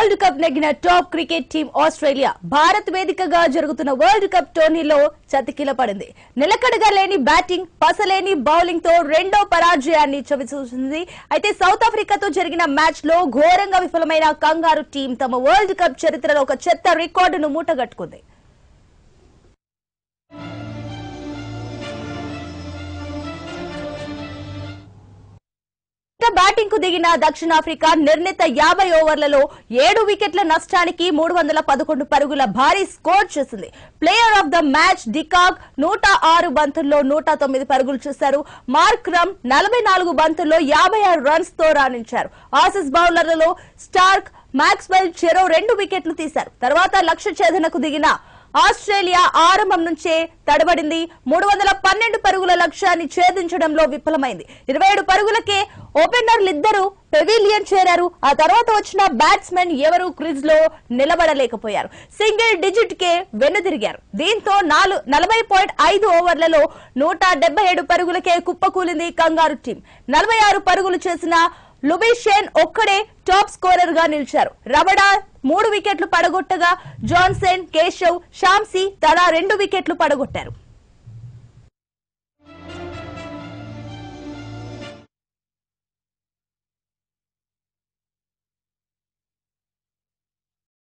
world cup నెగ్గిన top cricket team Australia Bharat వేదికగా జరుగుతున్న వరల్డ్ కప్ టోర్నీలో చతికిల పడింది నిలకడగా లేని బ్యాటింగ్ పసలేని బౌలింగ్ తో రెండో పరాజయాన్ని చవిచూసింది అయితే సౌత్ ఆఫ్రికాతో జరిగిన మ్యాచ్ లో ఘోరంగా విఫలమైన కంగారు టీం తమ వరల్డ్ కప్ చరిత్రలో ఒక చెత్త రికార్డును మూటగట్టుకుంది బ్యాటింగ్ కు దిగిన దక్షిణాఫ్రికా నిర్ణీత యాభై ఓవర్లలో ఏడు వికెట్ల నష్టానికి మూడు వందల పదకొండు పరుగుల భారీ స్కోర్ చేసింది player of the match de Kock నూట ఆరు బంతుల్లో నూట తొమ్మిది పరుగులు చేశారు మార్క్ రమ్ నలభై నాలుగు బంతుల్లో యాభై ఆరు రన్స్ తో రాణించారు ఆసీస్ బౌలర్లలో స్టార్క్ మాక్స్వెల్ చెరో రెండు వికెట్లు తీశారు తర్వాత లక్ష్య ఛేదనకు దిగిన ఆస్ట్రేలియా ఆరంభం నుంచే తడబడింది మూడు వందల పన్నెండు పరుగుల లక్ష్యాన్ని ఛేదించడంలో విఫలమైంది ఇరవై ఏడు పరుగులకే ఓపెనర్లిద్దరూ పెవిలియన్ చేరారు ఆ తర్వాత వచ్చిన బ్యాట్స్మెన్ ఎవరూ క్రిజ్ లో నిలబడలేకపోయారు సింగిల్ డిజిట్ కే వెనుదిరిగారు దీంతో నాలు నలభై పాయింట్ ఐదు ఓవర్లలో నూట డెబ్బై ఏడు పరుగులకే కుప్పకూలింది కంగారు టీం నలభై ఆరు పరుగులు చేసిన లుబిషేన్ ఒక్కడే టాప్ స్కోరర్ గా నిలిచారు రబడా మూడు వికెట్లు పడగొట్టగా జాన్సన్ కేశవ్ షామ్సీ తలా రెండు వికెట్లు పడగొట్టారు